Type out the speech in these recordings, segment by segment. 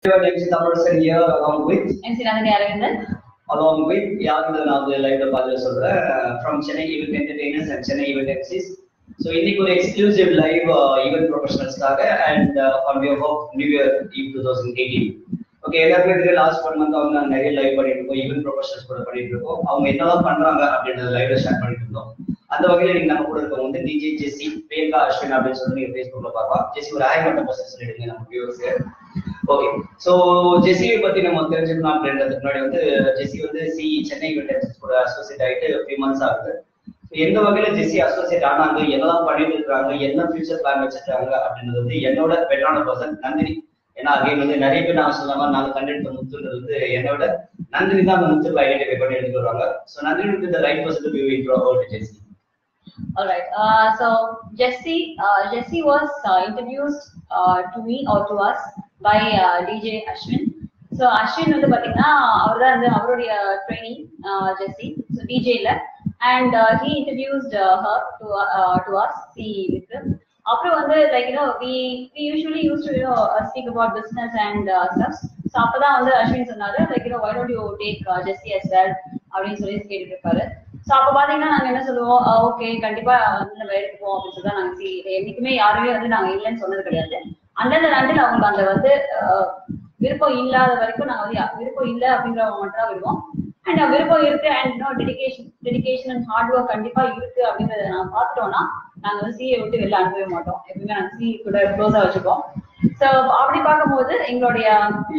MC Thamarasan here along with என் சிறந்த Aravindan along with யாருன்னு நான் வந்து லைவ்ல பார்த்து சொல்றேன் from Chennai event entertainers and Chennai event MCs so இன்னைக்கு ஒரு எக்ஸ்க்ளூசிவ் லைவ் ஈவென்ட் ப்ரொஃபஷனல்ஸ்க்காக and on behalf of new year eve two thousand eighteen okay எல்லாருமே தெரியும் லாஸ்ட் ஒன் மந்த் அவங்க நாங்கள் நிறைய லைவ் பண்ணிட்டு இருக்கோம் ஈவென்ட் ப்ரொஃபஷனல்ஸ் கூட பண்ணிட்டு இருக்கோம் அவங்க என்னதான் பண்றாங்க அப்படின்றத லைவ்ல ஷேர் பண்ணிட்டு இருந்தோம் அந்த வகையில நீங்க நம்ம கூட இருக்கவங்க வந்து டிஜே ஜெஸ்ஸி பிரியங்கா அஸ்வின் அப்படின்னு சொல்லி நீங்க ஃபேஸ்புக்ல பார்க்கலாம் ஜெஸ்ஸி ஒரு ஹாய் மட்டும் பர்சன் சொல்லிடுங்க நம்ம வியூவர்ஸ்க்கு ஓகே சோ ஜெஸ்ஸியை பத்தி நம்ம தெரிஞ்சுக்கணும் அப்படின்றதுக்கு முன்னாடி வந்து ஜெஸ்ஸி வந்து சி சென்னை யூனிவர்சிட்டி கூட அசோசியேட் ஆயிட்டு ஃபியூ மந்த்ஸ் ஆகுது So, எந்த வகையில ஜெஸ்ஸி அசோசியேட் ஆனாங்க என்னெல்லாம் பண்ணிட்டு இருக்காங்க என்ன ஃபியூச்சர் பிளான் வச்சிருக்காங்க அப்படின்றது வந்து என்னோட பெட்டரான பர்சன் நந்தினி ஏன்னா அகைன் வந்து நிறைய பேர் நான் சொல்லாம நாங்க கண்டென்ட் முத்துன்றது வந்து என்னோட நந்தினி தான் அந்த முத்துக்கு ஐடென்டிஃபை பண்ணி எடுத்து வருவாங்க ஸோ நந்தினி வந்து the right person to be intro about Jessie All right. Uh, so Jesse, uh, Jesse was uh, introduced uh, to me or to us by uh, DJ Ashwin. So Ashwin வந்து பாத்தீங்கன்னா அவர் தான் வந்து அவருடைய training Jessie so டிஜேல and he introduced her to to us see Vikram அப்புறம் வந்து like you know we we usually use to you know speak about business and stuffs so அப்பதான் வந்து அஸ்வின் சொன்னாரு like you know why don't you take Jessie as well அப்படின்னு சொல்லி கேட்டுட்டு இருப்பாரு so அப்போ பாத்தீங்கன்னா நாங்க என்ன சொல்லுவோம் ஓகே கண்டிப்பா வந்து நம்ம எடுத்துப்போம் அப்படின்னு சொல்லி தான் நாங்க சி என்னைக்குமே யாருமே வந்து நாங்க இல்லைன்னு சொன்னது கிடையாது அந்தந்த நாட்டில் அவங்களுக்கு அந்த வந்து அஹ், விருப்பம் இல்லாத வரைக்கும் நாங்க வந்து யா- விருப்பம் இல்லை அப்படிங்கிறவங்க மட்டும் தான் விடுவோம் அண்ட் விருப்பம் இருக்கு அண்ட் இன்னும் dedication dedication and hard work கண்டிப்பா இருக்கு அப்படிங்கறத நாங்க பார்த்துட்டோம்னா நாங்க வந்து சிஏ விட்டு வெளில அனுப்பவே மாட்டோம் எப்பவுமே நாங்க சி கூட க்ளோஸா வச்சுப்போம் ஸோ அப்படி பார்க்கும்போது எங்களுடைய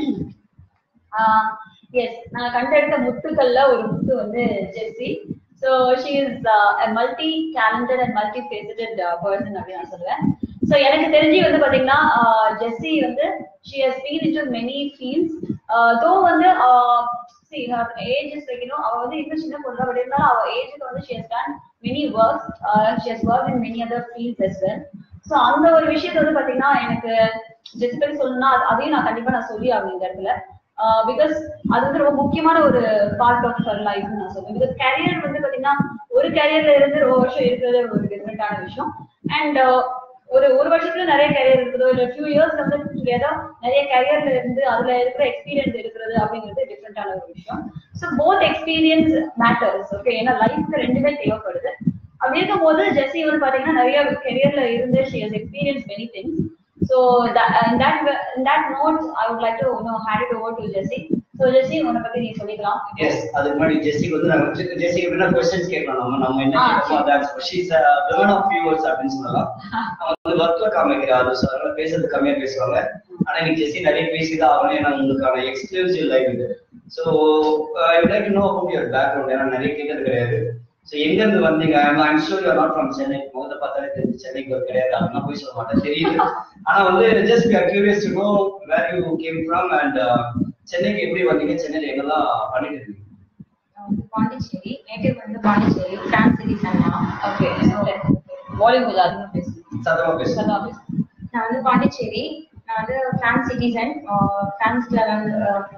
எஸ் நான் கண்டெடுத்த முத்துக்கள்ல ஒரு முத்து வந்து Jessie so she is multi talented and multi faceted person அப்படின்னு நான் சொல்லுவேன் ஸோ எனக்கு தெரிஞ்சு வந்து பாத்தீங்கன்னா ஜெஸ்ஸி வந்து she has been into many fields though வந்து see her age is like you know அவ வந்து இன்னும் சின்ன பொண்ணு பட் இருந்தாலும் அவ ஏஜுக்கு வந்து she has done many works she has work in many other fields as well so அந்த ஒரு விஷயத்தை வந்து பாத்தீங்கன்னா எனக்கு ஜெஸ்ஸி பத்தி சொல்லணும்னா அது- அதையும் நான் கண்டிப்பா நான் சொல்லி ஆகணும் இந்த இடத்துல பிகாஸ் அது வந்து ரொம்ப முக்கியமான ஒரு பார்ட் ஆஃப் ஹர் லைஃப் நான் சொல்லுவேன் பிகாஸ் கேரியர் வந்து பாத்தீங்கன்னா ஒரு கேரியர்ல இருந்து ரொம்ப வருஷம் இருக்கிறது ஒரு டிஃப்ரெண்டான விஷயம் அண்ட் ஒரு ஒரு வருஷத்துல நிறைய கேரியர் இருக்குதோ இல்ல ஃபியூ இயர்ஸ் வந்து டுகெதர் நிறைய கேரியர்ல இருந்து அதுல இருக்கிற எக்ஸ்பீரியன்ஸ் இருக்கிறது அப்படிங்கிறது டிஃப்ரெண்டான ஒரு விஷயம் so both experience matters okay ஏன்னா லைஃப்க்கு ரெண்டுமே தேவைப்படுது அப்படி இருக்கும்போது ஜெஸ்ஸி வந்து பாத்தீங்கன்னா நிறைய கெரியர்ல இருந்து she has experience many things so in that in that note I would like to you know hand it over to Jesse. So Jesse உன்னை பத்தி நீ சொல்லிக்கலாம் எஸ் அதுக்கு முன்னாடி ஜெஸ்ஸிக்கு வந்து நம்ம ஜெஸ்ஸி எப்படின்னா கொஸ்டின்ஸ் கேட்கலாம் நம்ம நம்ம என்ன ஆ, கேட்கணும் அதை answer she's women of viewers அப்படின்னு சொல்லலாம் அவங்க வந்து ஒர்க்ல காமிக்கிறாரு ஸோ அதனால பேசுறது கம்மியா பேசுவாங்க ஆனா இன்னைக்கு ஜெஸ்ஸி நிறைய பேசிதான் ஆகணும் ஏன்னா உங்களுக்கான எக்ஸ்க்ளூசிவ் லைவ் இது so I would like to know about your background ஏன்னா நிறைய கேட்டது கிடையாது ஸோ எங்க இருந்து வந்தீங்க I'm sure you not from Chennai முதல்ல பார்த்தாலே தெரிஞ்சு சென்னைக்கு ஒரு கிடையாது அதெல்லாம் போய் சொல்ல மாட்டேன் தெரியுது ஆனா வந்து just curious to know where you came from and சென்னைக்கு எப்படி வந்தீங்க சென்னையில என்னெல்லாம் பண்ணிட்டு இருக்கீங்க நான் வந்து பாண்டிச்சேரி நேட்டிவ் வந்து பாண்டிச்சேரி பிரான்ஸ் சிட்டி சன்னா ஓகே வால்யூம் கொஞ்சம் அதிகமா பேசு சத்தமா பேசுங்க சத்தமா பேசு நான் வந்து பாண்டிச்சேரி நான் வந்து பிரான்ஸ் சிட்டிசன் பிரான்ஸ்ல வந்து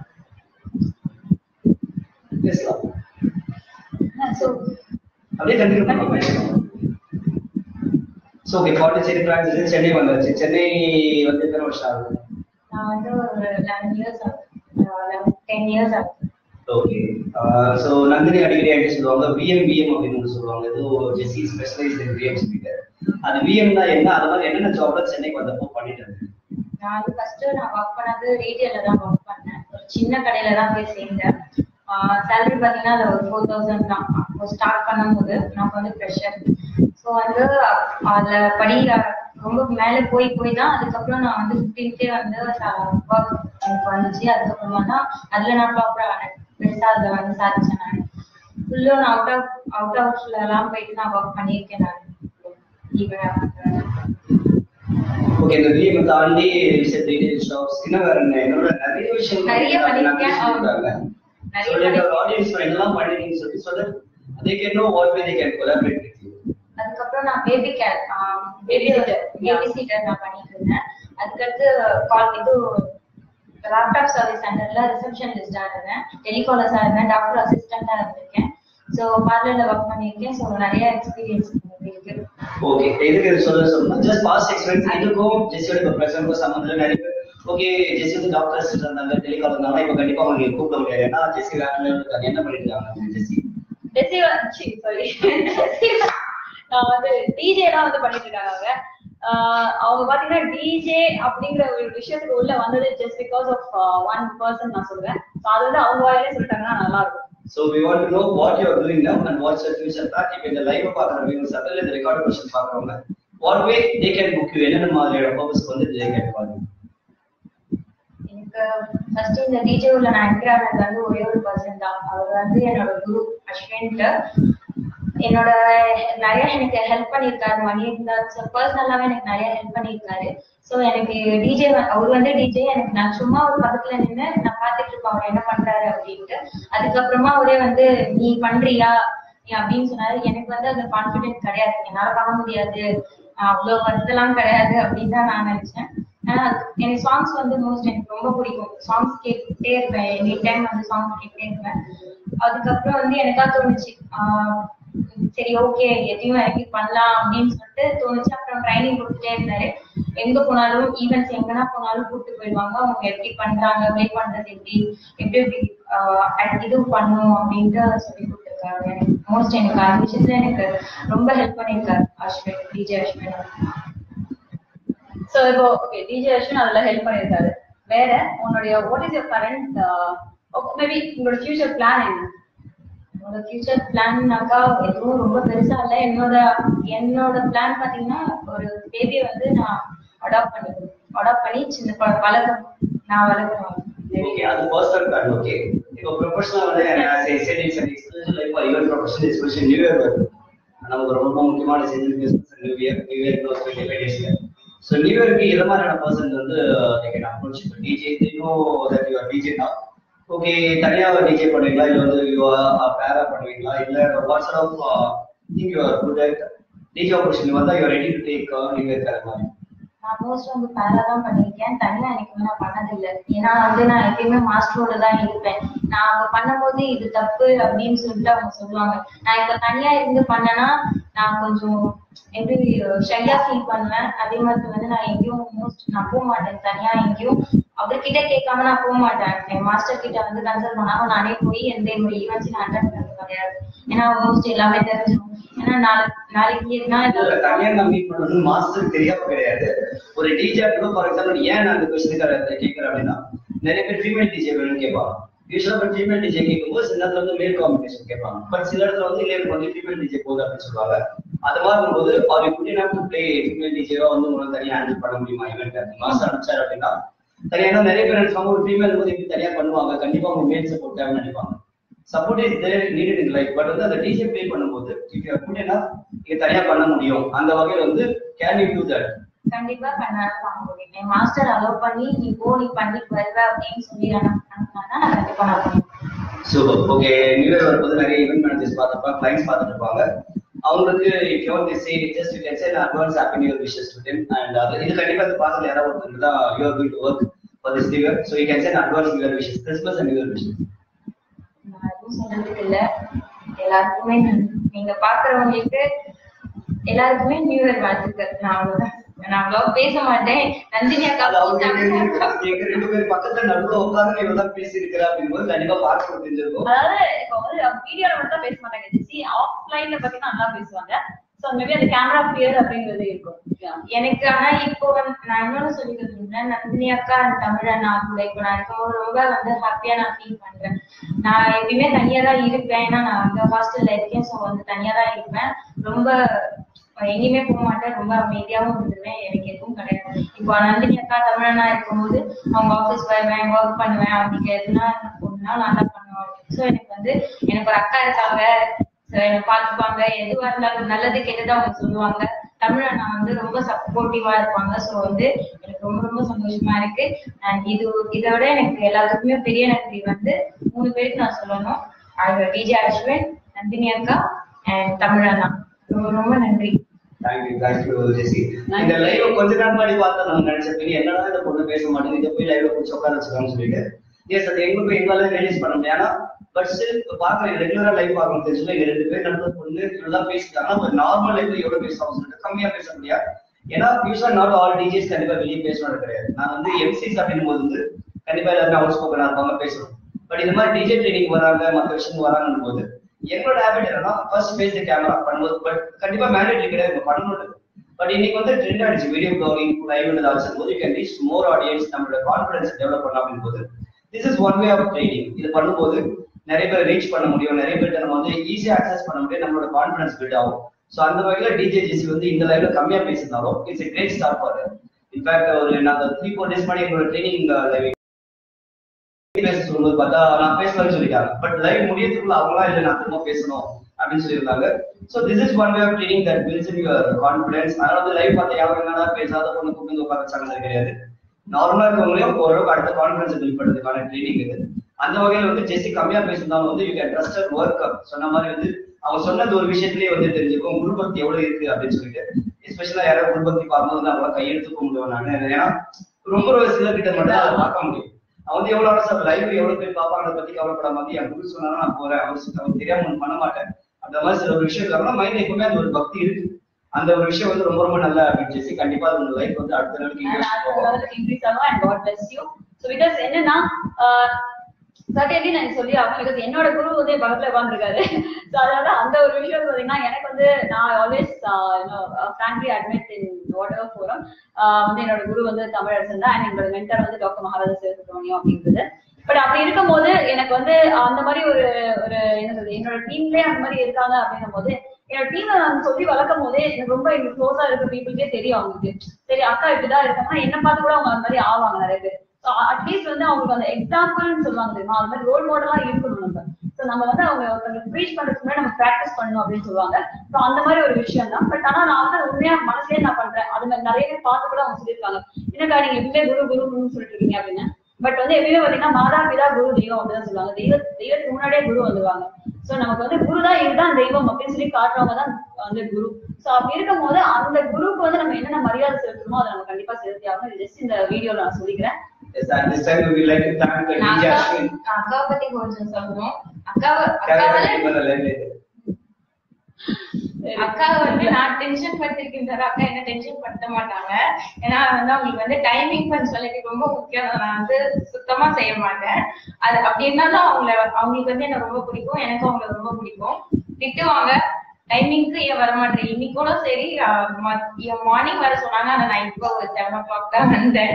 பேசலாம் ஸோ அப்படியே கண்டினியூ பண்ணலாம் so okay Pondicherry France Chennai வந்தாச்சு சென்னை வந்து எத்தனை வருஷம் ஆகுது நான் வந்து ஒரு லெவன் இயர்ஸ் ஆகுது டென் இயர்ஸ் ஆகுது ஓகே ஸோ நந்தினி அடிக்கடி என்ன சொல்லுவாங்க விஎம் விஎம் அப்படின்னு ஒண்ணு சொல்லுவாங்க ஏதோ Jessie specialise in VM speaker அது விஎம்னா என்ன அது மாதிரி என்னென்ன ஜாப்ல சென்னைக்கு வந்தப்போ பண்ணிட்டு இருந்தேன் நான் வந்து ஃபர்ஸ்ட் நான் ஒர்க் பண்ணது ரேடியோல தான் ஒர்க் பண்ணேன் ஒரு சின்ன கடையில தான் போய் சேர்ந்தேன் சேலரி பார்த்தீங்கன்னா அது ஒரு ஃபோர் தௌசண்ட் தான் அப்போ ஸ்டார்ட் பண்ணும்போது நான் வந்து ஃப்ரெஷர் ஸோ வந்து அதுல படி ரொம்ப மேலே போய் போய் தான் அதுக்கப்புறம் நான் வந்து ஃபிஃப்டீன்த்தே வந்து ஒர்க் எனக்கு வந்துச்சு அதுக்கப்புறமா தான் அதுல நான் ப்ராப்பராக ஆனேன் பெருசாக அதில் வந்து சாதிச்சேன் நான் ஃபுல்லும் நான் அவுட் ஆஃப் அவுட் ஆஃப்ல எல்லாம் போயிட்டு நான் ஒர்க் பண்ணியிருக்கேன் நான் ஈவன் ஓகே இந்த விஎம் தாண்டி ரீட்டைல் ஷாப்ஸ் இன்னும் வேற என்ன என்னோட நிறைய விஷயம் நிறைய பண்ணிருக்கேன். நிறைய ஆடியன்ஸ் என்னெல்லாம் பண்ணிருக்கீங்கன்னு சொல்லி சொல்ல they can know what way they can collaborate with you அதுக்கப்புறம் நான் baby care baby babysitter நான் பண்ணிட்டு இருந்தேன் அதுக்கடுத்து கால் இது லேப்டாப் சர்வீஸ் சென்டர்ல ரிசப்ஷனிஸ்டா இருந்தேன் டெலிகாலர்ஸா இருந்தேன் டாக்டர் அசிஸ்டண்டா இருந்திருக்கேன் ஸோ பார்லர்ல ஒர்க் பண்ணியிருக்கேன் ஸோ நிறைய எக்ஸ்பீரியன்ஸ் இருக்கு ஓகே எதுக்கு இது சொல்ல சொல்லணும் ஜஸ்ட் பாஸ்ட் எக்ஸ்பீரியன்ஸ் இதுக்கும் ஜெஸ்ஸியோட இப்போ ப்ரெசென்ட்க்கும் சம்மந்தம் நிறைய பேர் ஓகே ஜெஸ்ஸி வந்து டாக்டர்ஸ் இருந்தாங்க டெலிகால் இருந்தாங்க இப்போ கண்டிப்பா அவங்க கூப்பிட முடியாது ஏன்னா ஜெஸ்ஸி வேற level இருக்காங்க என்ன பண்ணிட்டு இருக்காங்க ஜெஸ்ஸி டெசி சாரி நான் வந்து டிஜே எல்லாம் வந்து பண்ணிட்டு இருக்காங்க அவங்க ஆஹ் அவங்க பாத்தீங்கன்னா டிஜே அப்படிங்கிற ஒரு விஷயத்துக்கு உள்ள வந்தது just because of one person நான் சொல்லுவேன் So அது வந்து அவங்க வாயிலே சொல்லிட்டாங்கன்னா நல்லா இருக்கும் So we want to know what you are doing now and what's your future plan. இப்போ இந்த லைவ் பார்க்குற வியூஸ் அதில் இந்த ரெக்கார்ட் கொஸ்டின் பார்க்குறவங்க what way they can book you என்னென்ன மாதிரியான பர்பஸ்க்கு வந்து they can call you. எனக்கு ஃபர்ஸ்ட் இந்த டிஜே உள்ள நான் என்ட்ரி ஆனது வந்து ஒரே ஒரு பர்சன் தான் அவர் வந்து என்னோட குரு அஸ்வின்ட்டு என்னோட நிறைய எனக்கு ஹெல்ப் பண்ணியிருக்காரு மணி பர்சனலாவே எனக்கு நிறைய ஹெல்ப் பண்ணியிருக்காரு ஸோ எனக்கு டிஜே அவர் வந்து டிஜே எனக்கு நான் சும்மா ஒரு பக்கத்துல நின்று நான் பார்த்துட்டு இருப்பேன் அவர் என்ன பண்றாரு அப்படின்ட்டு அதுக்கப்புறமா அவரே வந்து நீ பண்றியா நீ அப்படின்னு சொன்னாரு எனக்கு வந்து அந்த கான்பிடென்ட் கிடையாது என்னால பண்ண முடியாது ஆஹ் அவ்வளவு வருத்தெல்லாம் கிடையாது அப்படின்னு தான் நான் நினைச்சேன் ஆனா எனக்கு சாங்ஸ் வந்து மோஸ்ட் எனக்கு ரொம்ப பிடிக்கும் சாங்ஸ் கேட்டுட்டே இருப்பேன் எனி டைம் வந்து சாங்ஸ் கேட்டுட்டே இருப்பேன் அதுக்கப்புறம் வந்து எனக்கா தோணுச்சு ஆஹ் சரி ஓகே எதையும் இறக்கி பண்ணலாம் அப்படின்னு சொல்லிட்டு தோணுச்சு அப்புறம் ட்ரைனிங் கொடுத்துட்டே இருந்தாரு எங்க போனாலும் ஈவெண்ட்ஸ் எங்கன்னா போனாலும் கூப்பிட்டு போயிடுவாங்க அவங்க எப்படி பண்றாங்க ப்ளே பண்றது எப்படி எப்படி எப்படி ஆஹ் இது பண்ணும் அப்படின்ட்டு சொல்லி கொடுத்துருக்காரு எனக்கு மோஸ்ட் எனக்கு அந்த விஷயத்துல எனக்கு ரொம்ப ஹெல்ப் பண்ணியிருக்காரு அஸ்வின் டிஜே அஸ்வின் சோ இப்போ ஓகே டிஜே அஸ்வின் அதுல ஹெல்ப் பண்ணியிருக்காரு வேற உன்னுடைய what is your current maybe உங்களோட ஃபியூச்சர் பிளான் என்ன என்னோட ஃபியூச்சர் பிளான்னாக்கா எதுவும் ரொம்ப பெருசா இல்ல என்னோட என்னோட பிளான் பாத்தீங்கன்னா ஒரு பேபியை வந்து நான் அடாப்ட் பண்ணிக்கணும் அடாப்ட் பண்ணி சின்ன ப- வளர்க்கணும் நான் வளர்க்கணும் ஓகே அது பர்சனல் பிளான் ஓகே இப்போ ப்ரொஃபஷனல் வந்து சரி சரி experience life even professional especial new year வருது நமக்கு ரொம்ப முக்கியமான செஞ்சு business new year new year close பண்ணி டேஸ்ல ஸோ நியூ இயர்க்கு எது மாதிரியான பர்சன் வந்து they can approach இப்போ DJ no that you are DJ தான் ஓகே தனியாக டிஜே பண்ணுவீங்களா இல்லை வந்து யூ பேரா பண்ணுவீங்களா இல்லை what sort of thing you are good at DJ opportunity வந்தா you ready to take new year correct மாதிரி நான் மோஸ்ட் வந்து பேரா தான் பண்ணியிருக்கேன் தனியா எனக்கு நான் பண்ணதில்லை ஏன்னா வந்து நான் எப்பயுமே மாஸ்டரோட தான் இருப்பேன் நான் அவங்க பண்ணும்போது இது தப்பு அப்படின்னு சொல்லிட்டு அவங்க சொல்லுவாங்க நான் இப்ப தனியா இருந்து பண்ணேன்னா நான் கொஞ்சம் எப்படி ஷையா ஃபீல் பண்ணுவேன் அதே மாதிரி வந்து நான் எங்கேயும் மோஸ்ட் நான் போக மாட்டேன் தனியா எங்கேயும் அவர்கிட்ட கேட்காம நான் போக மாட்டேன் என் மாஸ்டர் கிட்ட வந்து கன்சல்ட் பண்ணாம நானே போய் எந்த ஒரு ஈவெண்ட்ஸ் நான் அட்டன் பண்ணது கிடையாது ஏன்னா மோஸ்ட் எல்லாமே தெரிஞ்சிடும் ஏன்னா நாளை- நாளைக்கு எதுனா இல்ல, தனியா நான் மீட் பண்ணணும் மாஸ்டர் தெரியாம கிடையாது ஒரு டிஜே கூட ஃபார் எக்ஸாம்பிள் ஏன் நான் அந்த கொஸ்டினுக்கு கேட்கறேன் அப்படின்னா நிறைய பேர் ஃபீமேல் டிஜே வேணும்னு கேட்பாங்க யூஸ்வலா இப்போ ஃபீமேல் டிஜே கேட்கும்போது சில இடத்துல வந்து மேல் காம்பினேஷன் கேட்பாங்க பட் சில இடத்துல வந்து இல்லை எனக்கு வந்து ஃபீமேல் டிஜே போகுது அப்படின்னு சொல்லுவாங்க அது மாதிரி இருக்கும்போது அவர் குட்டி நாட்டு பிளே ஃபீமேல் டிஜேவா வந்து உங்களுக்கு தனியா ஹேண்டில் பண்ண முடியுமா இவெண்ட் மாஸ்டர் அனுப்பிச்சாரு அப்படின்னா தனியா ஏன்னா நிறைய பேர் நினைப்பாங்க ஒரு ஃபீமேல் வந்து எப்படி தனியா பண்ணுவாங்க கண்டிப்பா அவங்க மேல் சப்போர்ட் தேவைன்னு நினைப்பாங்க support is there needed in life but வந்து அந்த டிஜே ப்ளே பண்ணும்போது இஃப் யூ குட் நீங்க தனியா பண்ண முடியும் அந்த வகையில வந்து கேன் யூ டூ தட் கண்டிப்பா பண்ணாலும் வாங்க முடியும் என் மாஸ்டர் அலோவ் பண்ணி நீ போ நீ பண்ணிட்டு வருவ அப்படின்னு சொல்லி அனுப்புனாங்கன்னா நான் கண்டிப்பா நான் பண்ணுவேன் சூப்பர் ஓகே நியூ இயர் வரும்போது நிறைய ஈவென்ட் மேனேஜர்ஸ் பார்த்துருப்பாங்க கிளைண்ட்ஸ் பார்த்துட்டு இருப்பாங்க அவங்களுக்கு if you want say just you can say advance happy new year wishes to them and அது இது கண்டிப்பா இந்த பாசல் யாராவது ஒருத்தர் தான் you are going to work for this new year so you can say advance new year wishes Christmas and new year wishes நான் எதுவும் சொல்றதுக்கு இல்ல எல்லாருக்குமே நன்றி. நீங்க பாக்குறவங்களுக்கு எல்லாருக்குமே நியூ இயர் வாழ்த்துக்கள் நான் அவ்வளவுதான் நான் அவ்வளவு பேச மாட்டேன் நந்தினி அக்கா அது அவங்க போட்டாங்க. எங்க ரெண்டு பேர் பக்கத்துல நடுவுல உட்கார்ந்து இவ்வளவு தான் பேசி இருக்கிறா அப்படிங்கும்போது கண்டிப்பா பார்க்க தெரிஞ்சிருக்கும் அதாவது இப்போ வந்து வீடியோல மட்டும் தான் பேச மாட்டாங்க ஜெசி ஆஃப்லைன்ல பாத்தீங்கன்னா நல்லா பேசுவாங்க சோ மேபி அந்த கேமரா கிளியர் அப்படிங்கிறது இருக்கும் Yeah. எனக்கு ஆனா இப்போ வந்து நான் இன்னொன்னு சொல்லிக்க விரும்புறேன் நந்தினி அக்கா அந்த தமிழன் நான் கூட இப்போ நான் இருக்கும்போது ரொம்ப வந்து ஹாப்பியா நான் ஃபீல் பண்றேன் நான் எப்பயுமே தனியா தான் இருப்பேன் ஏன்னா நான் அங்க ஹாஸ்டல்ல இருக்கேன் ஸோ வந்து தனியா தான் இருப்பேன் ரொம்ப எங்கேயுமே போக மாட்டேன் ரொம்ப அமைதியாவும் இருந்துருவேன் எனக்கு எதுவும் கிடையாது இப்போ நந்தினி அக்கா தமிழனா இருக்கும்போது அவங்க ஆஃபீஸ் வருவேன் ஒர்க் பண்ணுவேன் அவங்களுக்கு எதுனா ஒண்ணுனா நான் தான் பண்ணுவேன் ஸோ எனக்கு வந்து எனக்கு ஒரு அக்கா இருக்காங்க So, என்னை பார்த்துப்பாங்க எதுவா இருந்தாலும் நல்லது கெட்டது அவங்க சொல்லுவாங்க தமிழ் அண்ணா வந்து ரொம்ப சப்போர்ட்டிவா இருப்பாங்க ஸோ வந்து எனக்கு ரொம்ப ரொம்ப சந்தோஷமா இருக்கு அண்ட் இது இதை விட எனக்கு எல்லாத்துக்குமே பெரிய நன்றி வந்து மூணு பேருக்கு நான் சொல்லணும் அது டிஜே அஸ்வின் நந்தினி அக்கா அண்ட் தமிழ் அண்ணா ரொம்ப ரொம்ப நன்றி தேங்க்யூ தேங்க்யூ ஜெசி இந்த லைவ் கொஞ்ச நாள் முன்னாடி பார்த்தா நம்ம நினைச்சப்ப என்னடா இந்த பொண்ணு பேச மாட்டேங்குது இதை போய் லைவ்ல பிடிச்சி உட்கார வச்சுக்கான்னு சொல்லிட்டு எஸ் அது எங்க போய் எங்களால ரியலைஸ் பண்ண முடியும் ஆனா பட் ஸ்டில் பாக்குறேன் ரெகுலரா லைவ் பார்க்கணும் தெரிஞ்சு இங்க ரெண்டு பேர் நடுவில் பொண்ணு இவ்வளவுதான் பேசிட்டாங்கன்னா ஒரு நார்மல் லைஃப்ல எவ்வளவு பேசுவாங்க சொல்லிட்டு கம்மியா பேச முடியாது ஏன்னா யூஸ்வலா நாட் ஆல் டிஜேஸ் கண்டிப்பா வெளியே பேசணும் கிடையாது நான் வந்து எம்சிஸ் அப்படின்னும் போது வந்து கண்டிப்பா எல்லாருமே அவுட் ஸ்போக்கனா இருப்பாங்க பேசணும் பட் இந்த மாதிரி டிஜே ட்ரைனிங் வராங்க மற்ற விஷயம் வராங்கன்னு போது என்னோட ஹேபிட் என்னன்னா ஃபர்ஸ்ட் ஃபேஸ் கேமரா பண்ணும்போது பட் கண்டிப்பா மேண்டேட்ரி கிடையாது பண்ணணும் பட் இன்னைக்கு வந்து ட்ரெண்ட் ஆயிடுச்சு வீடியோ பிளாகிங் லைவ் ஆச்சு போது you can reach more audience நம்மளோட கான்ஃபிடன்ஸ் டெவலப் பண்ணலாம் அப்படின் போது this is one way of training இது பண்ணும்போது நிறைய பேர் ரீச் பண்ண முடியும் நிறைய பேர்ட்ட நம்ம வந்து ஈஸியா அக்சஸ் பண்ண முடியும் நம்மளோட கான்ஃபிடன்ஸ் பில்ட் ஆகும் ஸோ அந்த வகையில டிஜே ஜிசி வந்து இந்த லைவ்ல கம்மியா பேசியிருந்தாலும் it's a great start for in fact ஒரு நாங்க த்ரீ ஃபோர் டேஸ் முன்னாடி எங்களோட ட்ரைனிங் லைவ் பேச சொல்லும்போது பார்த்தா நான் பேசலாம்னு சொல்லிட்டாங்க பட் லைவ் முடியறதுக்குள்ள அவங்களா இல்ல நான் திரும்ப பேசணும் அப்படின்னு சொல்லியிருந்தாங்க so this is one way of training that builds in your confidence அதனால வந்து லைவ் பார்த்த யாரும் என்னடா பேசாத பொண்ணு கூப்பிட்டு வந்து உட்கார வச்சாங்க கிடையாது நார்மலா இருக்கவங்களையும் ஓரளவுக்கு அடுத்த கான்ஃபிடன்ஸ் பில்ட் பண்றதுக்கான ட்ரைனிங் இது அந்த வகையில வந்து ஜெஸ்டி கம்மியா பேசியிருந்தாலும் வந்து யூ கேன் ட்ரஸ்டட் ஒர்க் சொன்ன மாதிரி வந்து அவங்க சொன்னது ஒரு விஷயத்திலேயே வந்து தெரிஞ்சுக்கும் குருபக்தி எவ்வளவு இருக்கு அப்படின்னு சொல்லிட்டு எஸ்பெஷலா யாராவது குருபக்தி பார்க்கும்போது வந்து அவங்கள கையெழுத்து கும்பிடுவேன் நான் ஏன்னா ரொம்ப ரொம்ப சில கிட்ட மட்டும் அதை பார்க்க முடியும் அவன் வந்து எவ்வளவு சார் லைவ் எவ்வளவு பேர் பார்ப்பாங்க அதை பத்தி கவலைப்படாம வந்து என் குரு சொன்னாலும் நான் போறேன் அவர் அவருக்கு தெரியாம ஒண்ணு பண்ண மாட்டேன் அந்த மாதிரி சில ஒரு விஷயம் இருக்காங்கன்னா மைண்ட் எப்பவுமே அந்த ஒரு பக்தி இருக்கு அந்த ஒரு விஷயம் வந்து ரொம்ப ரொம்ப நல்லா அப்படின்னு சொல்லி கண்டிப்பா அது உங்க லைஃப் வந்து அடுத்த லெவலுக்கு and increase அடுத்த போகும். லெவலுக்கு இன்க்ரீஸ் ஆகும் and god bless you so because என்னன்னா சர்டன்லி நான் சொல்லி ஆகும் பிகாஸ் என்னோட குரு வந்து என் பக்கத்துல உட்காந்துருக்காரு ஸோ அதனால அந்த ஒரு விஷயம் பார்த்தீங்கன்னா எனக்கு வந்து நான் always frankly admit in whatever forum வந்து என்னோட குரு வந்து தமிழரசன் தான் அண்ட் என்னோட மென்டர் வந்து டாக்டர் மகாராஜா சிவசுப்ரமணியம் அப்படின்றது பட் அப்படி இருக்கும்போது எனக்கு வந்து அந்த மாதிரி ஒரு ஒரு என்ன சொல்றது என்னோட டீம்லயே அந்த மாதிரி இருக்காங்க அப்படின்னும் போது என்னோட டீம்ல நான் சொல்லி வளர்க்கும் போதே எனக்கு ரொம்ப எனக்கு க்ளோஸா இருக்க பீப்புளுக்கே தெரியும் அவங்களுக்கு சரி அக்கா இப்படிதான் இருக்காங்கன்னா என்ன பார்த்து கூட அவங்க அந்த மாதிரி ஆவாங்க நிறைய பேர் ஸோ அட்லீஸ்ட் வந்து அவங்களுக்கு அந்த எக்ஸாம்பிள்னு சொல்லுவாங்க தெரியுமா அது மாதிரி ரோல் மாடலா இருக்கணும் நம்ம ஸோ நம்ம வந்து அவங்க ஒருத்தவங்க ப்ரீச் பண்றதுக்கு முன்னாடி நம்ம ப்ராக்டிஸ் பண்ணணும் அப்படின்னு சொல்லுவாங்க ஸோ அந்த மாதிரி ஒரு விஷயம் தான் பட் ஆனா நான் வந்து உண்மையா மனசுலயே நான் பண்றேன் அது மாதிரி நிறைய பேர் பார்த்து கூட அவங்க சொல்லியிருக்காங்க என்னக்கா நீங்க எப்பவுமே குரு குரு குருன்னு சொல்லிட்டு இருக்கீங்க அப்படின்னு பட் வந்து எப்பயுமே பாத்தீங்கன்னா மாதா பிதா குரு தெய்வம் அப்படின்னு சொல்லுவாங்க தெய்வ தெய்வத்துக்கு முன்னாடியே குரு வந்துருவாங்க சோ நமக்கு வந்து குரு தான் இதுதான் தெய்வம் அப்படின்னு சொல்லி காட்டுறவங்க தான் வந்து குரு சோ அப்படி இருக்கும் போது அந்த குருவுக்கு வந்து நம்ம என்னென்ன மரியாதை செலுத்தணுமோ அதை நம்ம கண்டிப்பா செலுத்தி ஆகணும் ஜஸ்ட் இந்த வீடியோல நான் சொல்லிக்கிறேன் Yes, at this time we would like to thank uh, நான் DJ அக்கா Ashwin. அக்காவை பத்தி கொஞ்சம் சொல்லணும் அக்காவை Carry அக்காவை on with the live later. அக்கா வந்து நான் டென்ஷன் படுத்திருக்கின்ற அக்கா என்ன டென்ஷன் படுத்த மாட்டாங்க ஏன்னா வந்து அவங்களுக்கு வந்து டைமிங் பஞ்சுவாலிட்டி ரொம்ப முக்கியம் நான் வந்து சுத்தமா செய்ய மாட்டேன் அது அப்படி இருந்தாலும் அவங்கள அவங்களுக்கு வந்து என்ன ரொம்ப பிடிக்கும் எனக்கும் அவங்களை ரொம்ப பிடிக்கும் திட்டுவாங்க டைமிங்க்கு ஏன் வர மாட்டேன் இன்னைக்கு கூட சரி மார்னிங் வர சொன்னாங்க ஆனா நான் இப்போ ஒரு செவன் ஓ கிளாக் தான் வந்தேன்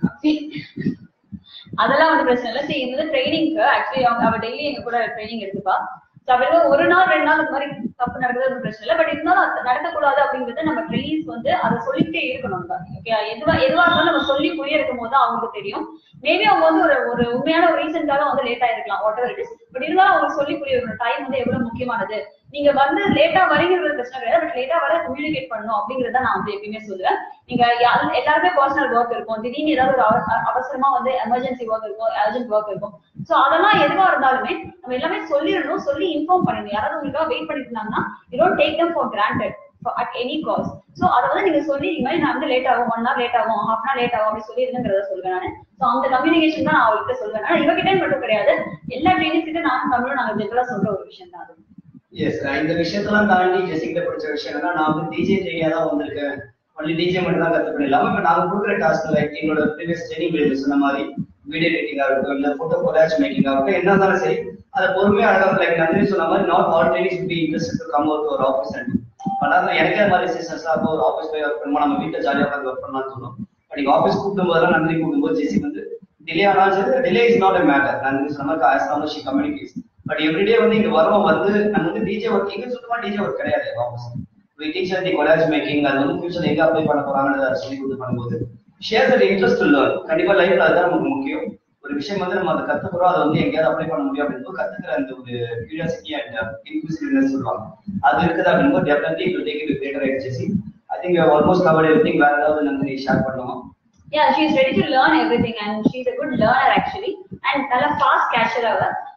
அதெல்லாம் வந்து பிரச்சனை இல்லை சரி இது வந்து ட்ரைனிங்க்கு ஆக்சுவலி அவங்க அவ டெய்லி எங்க கூட ட்ரைனிங் எடுத்துப்பா ஸோ அப்படி இருக்கும் ஒரு நாள் ரெண்டு நாள் இந்த மாதிரி தப்பு நடக்குது ஒன்றும் பிரச்சனை இல்லை பட் இருந்தாலும் அது நடக்கக்கூடாது அப்படிங்கிறது நம்ம ட்ரெயினிஸ் வந்து அதை சொல்லிட்டே இருக்கணும் ஓகே எதுவா எதுவா இருந்தாலும் நம்ம சொல்லி புரிய இருக்கும் போது தான் அவங்களுக்கு தெரியும் மேபி அவங்க வந்து ஒரு ஒரு உண்மையான ஒரு ரீசன்காக வந்து லேட் ஆயிருக்கலாம் whatever it is but இருந்தாலும் அவங்களுக்கு சொல்லி புரிய வைக்கணும் டைம் வந்து எவ்வளவு முக்கியமானது நீங்க வந்து லேட்டா வரீங்கிறது பிரச்சனை கிடையாது பட் லேட்டா வர கம்யூனிகேட் பண்ணணும் அப்படிங்கறத நான் வந்து எப்பயுமே சொல்லுவேன் நீங்க யா- எல்லாருமே பர்சனல் ஒர்க் இருக்கும் திடீர்னு ஏதாவது ஒரு அவ- அ- அவசரமா வந்து எமர்ஜென்சி ஒர்க் இருக்கும் அர்ஜென்ட் ஒர்க் இருக்கும் சோ அதெல்லாம் எதுவா இருந்தாலுமே நம்ம எல்லாமே சொல்லிடணும் சொல்லி இன்ஃபார்ம் பண்ணணும் யாராவது உங்களுக்காக வெயிட் பண்ணிட்டு இருந்தாங்கன்னா you don't take them for granted at any cost so அதை வந்து நீங்க சொல்லி இந்த மாதிரி நான் வந்து லேட் ஆகும் ஒன் ஹவர் லேட் ஆகும் ஹாஃப் அன் லேட் ஆகும் அப்படி சொல்லிருங்கிறத சொல்லுவேன் நான் சோ அந்த கம்யூனிகேஷன் தான் நான் அவர்கிட்ட சொல்லுவேன் ஆனா இவகிட்ட மட்டும் கிடையாது எல்லா ட்ரைனிங்ஸ் கிட்ட நானும் தமிழும் நாங்க ஜென்ரலா சொல்ற ஒரு விஷயம் தான் அது எஸ் இந்த விஷயத்தெல்லாம் தாண்டி ஜெசிக்கிட்ட பிடிச்ச விஷயம் என்னன்னா நான் வந்து டிஜே ட்ரெயினியா தான் வந்திருக்கேன் ஒன்லி டிஜே மட்டும் தான் கத்துக்கணும் இல்லாம இப்ப நாங்க கொடுக்குற டாஸ்க் லைக் எங்களோட ப்ரீவியஸ் ட்ரெயினிங் வீடியோ சொன்ன மாதிரி வீடியோ எடிட்டிங் ஆகட்டும் இல்ல போட்டோ கொலாஜ் மேக்கிங் ஆகட்டும் என்ன இருந்தாலும் சரி அதை பொறுமையா அழகா லைக் நந்தினி சொன்ன மாதிரி not all trainings be interest to come out ஒரு ஆஃபீஸ் அண்ட் பண்ணாத எனக்கே அது மாதிரி சீசன்ஸ் அப்போ ஒரு ஆஃபீஸ் போய் ஒர்க் பண்ணுவோம் நம்ம வீட்டுல ஜாலியா உட்காந்து ஒர்க் பண்ணலாம்னு சொன்னோம் பட் நீங்க ஆஃபீஸ் கூப்பிடும் போதெல்லாம் நந்தினி கூப்பிடும் போது ஜெசி வந்து டிலே ஆனாலும் சரி delay is not a matter Nandini சொன்ன மாதிரி as long she communicates but everyday வந்து இங்க வரோம் வந்து நம்ம வந்து டிஜே ஒர்க் இங்க சுத்தமா டிஜே ஒர்க் கிடையாது office we teach her the collage making அது வந்து ஃபியூச்சர் எங்க அப்ளை பண்ண போறாங்கன்னு அதை சொல்லி கொடுத்து பண்ணும்போது share that interest to learn கண்டிப்பா லைஃப்ல அதுதான் நமக்கு முக்கியம் ஒரு விஷயம் வந்து நம்ம அதை கத்துக்கிறோம் அதை வந்து எங்கேயாவது அப்ளை பண்ண முடியும் அப்படின்னு கத்துக்கிற அந்த ஒரு கியூரியாசிட்டி அண்ட் இன்க்ளூசிவ்னஸ் சொல்லுவாங்க அது இருக்குது அப்படிங்கும்போது definitely will take it greater எக்ஸசி I think almost cover everything வேற ஏதாவது நம்ம ஷேர் பண்ணுவோம் yeah she's ready to learn everything and she's a good learner actually and நல்ல fast catcher அவ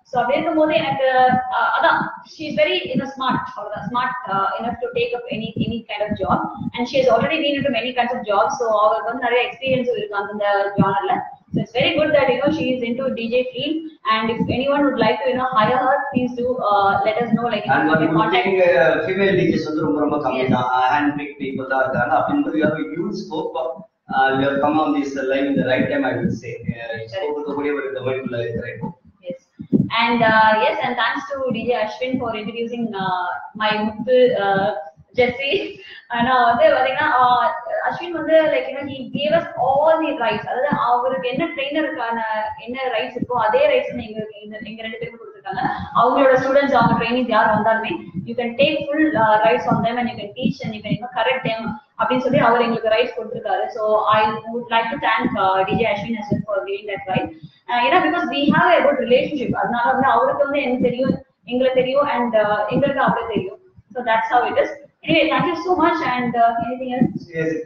ஸோ அப்படி இருக்கும்போது எனக்கு அஹ், அதான் she is very in smart அவ்வளோதான் smart enough to take up any any kind of job and she has already been into many kinds of job so அவருக்கு வந்து நிறைய எக்ஸ்பீரியன்ஸ் இருக்கு அந்த ஜானர்ல So it's very good that you know she is into DJ field and if anyone would like to you know hire her please do uh, let us know like you and know, one you can contact thing female teachers வந்து ரொம்ப ரொம்ப கம்மி தான் hand big people தான் இருக்காங்க அப்படின்றது you have huge scope you how come on this live in the right time I will say scope இருக்கக்கூடிய ஒரு டொமைனுக்குள்ள இருக்கிற இப்போ Yes. And uh, yes, and thanks to DJ Ashwin for introducing uh, my Muthu uh, Jesse. ஆனா வந்து பாத்தீங்கன்னா uh, Ashwin வந்து like you know he gave us all the rights அதாவது அவருக்கு என்ன ட்ரெயினருக்கான என்ன ரைட்ஸ் இருக்கோ அதே ரைட்ஸ் எங்க எங்க- எங்க ரெண்டு பேரும் கொடுத்துருக்காங்க அவங்களோட ஸ்டூடெண்ட்ஸ் அவங்க ட்ரைனிங் யார் வந்தாலுமே you can take full rights on them and you can teach and you can correct them அப்படின்னு சொல்லி அவர் எங்களுக்கு ரைட்ஸ் கொடுத்துருக்காரு so I would like to thank DJ Ashwin Ashwin for giving that right ஏன்னா because we have a good relationship அதனால வந்து அவருக்கு வந்து எனக்கு தெரியும் எங்களுக்கு தெரியும் அண்ட் எங்களுக்கு அவருக்கு தெரியும் so that's how it is anyway thank you so much and anything else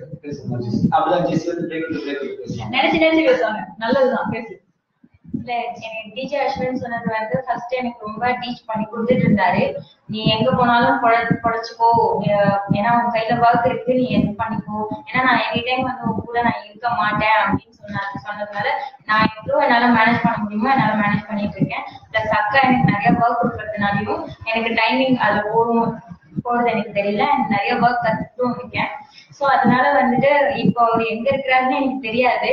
அப்படிதான் ஜெஸ்ஸி வந்து பிரேக் விட்டு பிரேக் விட்டு பேசுவாங்க நினைச்சு நினைச்சு பேசுவாங்க நல்லதுதான் பேசு இல்ல எனக்கு டிஜே அஸ்வின் சொன்னது வந்து ஃபர்ஸ்ட் எனக்கு ரொம்ப டீச் பண்ணி கொடுத்துட்டு இருந்தாரு நீ எங்க போனாலும் பொழ பொழைச்சுக்கோ அஹ் ஏன்னா உன் கையில ஒர்க் இருக்கு நீ எது பண்ணிக்கோ ஏன்னா நான் எனி டைம் வந்து உன் கூட நான் இருக்க மாட்டேன் அப்படின்னு சொன்னாரு சொன்னதுனால நான் எவ்வளவு என்னால மேனேஜ் பண்ண முடியுமோ என்னால மேனேஜ் பண்ணிட்டு இருக்கேன் பிளஸ் அக்கா எனக்கு நிறைய ஒர்க் கொடுக்கறதுனாலையும் எனக்கு டைமிங் அதுல போடும் போறது எனக்கு தெரியல and நிறைய ஒர்க் கத்துட்டும் இருக்கேன் சோ அதனால வந்துட்டு இப்போ அவர் எங்க இருக்கிறாருன்னு எனக்கு தெரியாது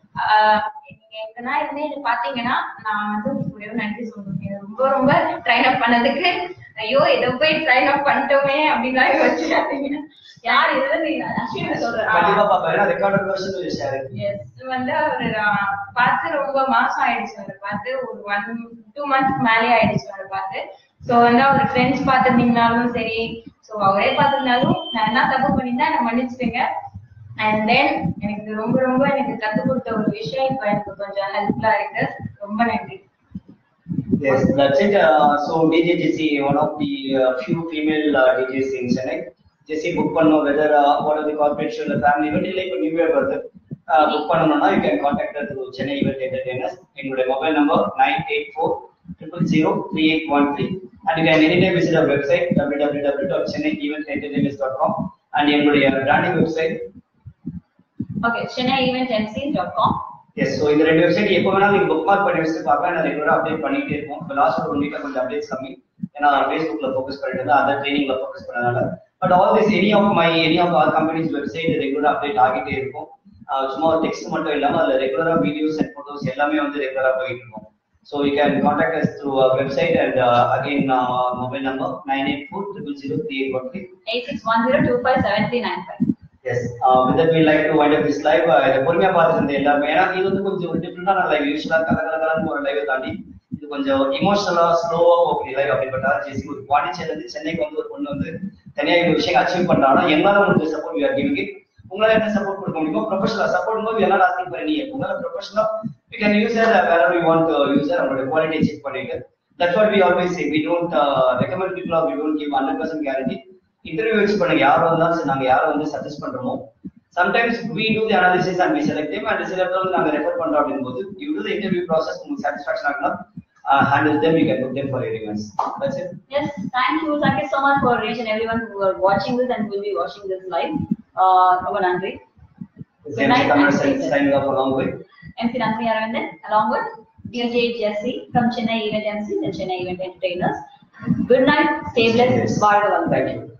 ஆஹ் நீங்க எங்கன்னா இருந்து என்ன பாத்தீங்கன்னா நான் வந்து உங்களுக்கு ஒரே ஒரு நன்றி சொல்லணும் என்னை ரொம்ப ரொம்ப ட்ரைன் அப் பண்ணதுக்கு ஐயோ இதை போய் ட்ரைன் அப் பண்ணிட்டோமே அப்படின்லாம் யோசிச்சாதீங்க யார் இதுல நீ அஸ்வின் சொல்றேன் கண்டிப்பா பாப்பா ஏன்னா ரெக்கார்டட் வெர்ஷன் ஷேர் இது வந்து அவரு ஆஹ், பார்த்து ரொம்ப மாசம் ஆயிடுச்சு அவரை பார்த்து ஒரு ஒன் டூ மந்த்ஸ் மேலே ஆயிடுச்சு அவரை பார்த்து சோ வந்து அவர் ஃப்ரெண்ட்ஸ் பார்த்திருந்தீங்கனாலும் சரி சோ அவரே பார்த்திருந்தாலும் நான் என்ன தப்பு பண்ணியிருந்தா என்ன மன்னிச்சிடுங்க அண்ட் தென் எனக்கு ரொம்ப ரொம்ப எனக்கு கத்துக் கொடுத்த ஒரு விஷயம் இப்ப எனக்கு கொஞ்சம் ஹெல்ப்ஃபுல்லா இருக்கு ரொம்ப நன்றி Yes, that's it. Uh, so DJ Jesse, one of the uh, few female uh, DJs in Chennai. Jesse book பண்ணணும் whether uh, what are the corporation the family event இல்லை இப்போ நியூ இயர் வருது புக் பண்ணணும்னா you can contact through Chennai event entertainers எங்களுடைய mobile number nine eight four triple zero three eight one three and you can any time visit our website W W W dot Chennai event entertainers dot com and எங்களுடைய branding website okay Chennai event MC dot com எஸ் so இந்த ரெண்டு website எப்போ வேணாலும் நீங்க book mark பண்ணி வச்சுட்டு பார்க்கலாம் நான் ரெகுலராக அப்டேட் பண்ணிட்டே இருப்போம் இப்போ லாஸ்ட் ஒரு ஒன் வீக்ல கொஞ்சம் அப்டேட்ஸ் கம்மி ஏன்னா ஃபேஸ்புக்ல ஃபோக்கஸ் பண்ணிட்டு இருந்தேன் அதர் ட்ரைனிங்ல ஃபோக்கஸ் பண்ணனால but all this any of my any of our companies website ரெகுலராக அப்டேட் ஆகிட்டே இருக்கும் ஆஹ் சும்மா ஒரு டெக்ஸ்ட் மட்டும் இல்லாம அதுல ரெகுலரா வீடியோஸ் அண்ட் போட்டோஸ் எல்லாமே வந்து ரெகுலரா போயிட்டு இருக்கும் so you can contact us through website and again mobile number nine eight four triple zero three eight one three eight six one zero two five seven three nine five yes with that we like to wind up this live இதை பொறுமையா பார்த்துட்டு இருந்தேன் எல்லாமே ஏன்னா இது வந்து கொஞ்சம் ஒரு டிஃப்ரெண்டான லைவ் யூஸ்வலா கல கல கலன்னு ஒரு லைவ் தாண்டி இது கொஞ்சம் இமோஷனலா ஸ்லோவா போகக்கூடிய லைவ் அப்படிப்பட்ட ஜெசி ஒரு பாண்டிச்சேரில இருந்து சென்னைக்கு வந்து ஒரு பொண்ணு வந்து தனியா இந்த விஷயம் அச்சீவ் பண்றாங்கன்னா என்னால உங்களுக்கு support we are giving it உங்களால என்ன சப்போர்ட் கொடுக்க முடியுமோ ப்ரொஃபஷனல் சப்போர்ட் போது எல்லாரும் ஆஸ்கிங் பண்ணி உங்களால ப்ரொஃபஷனலா வி கேன் யூஸ் வேற வி வாண்ட் யூஸ் நம்மளோட குவாலிட்டி செக் பண்ணிட்டு that's what we always say we don't recommend people are we don't give hundred percent guarantee interview வச்சு பண்ணுங்க யார் வந்தாலும் சரி நாங்க யாரை வந்து சஜஸ்ட் பண்றோமோ sometimes we do the analysis and we select them and சில இடத்துல வந்து நாங்க ரெஃபர் பண்றோம் அப்படிங்கும்போது you do the interview process உங்களுக்கு சாட்டிஸ்ஃபேக்ஷன் ஆகலாம் handle them you can book them for your events that's it Yes, thank you. Thank you so much for each and everyone who are watching this and will be watching this live. Uh, ரொம்ப நன்றி. This Good is night, Tamil and sign- stay signing off along with MC Nancy Aravindan along with DJ Jesse from Chennai Event MCs and Chennai Event Entertainers. Good night, stay blessed, வாழ்க வளமுடன். thank you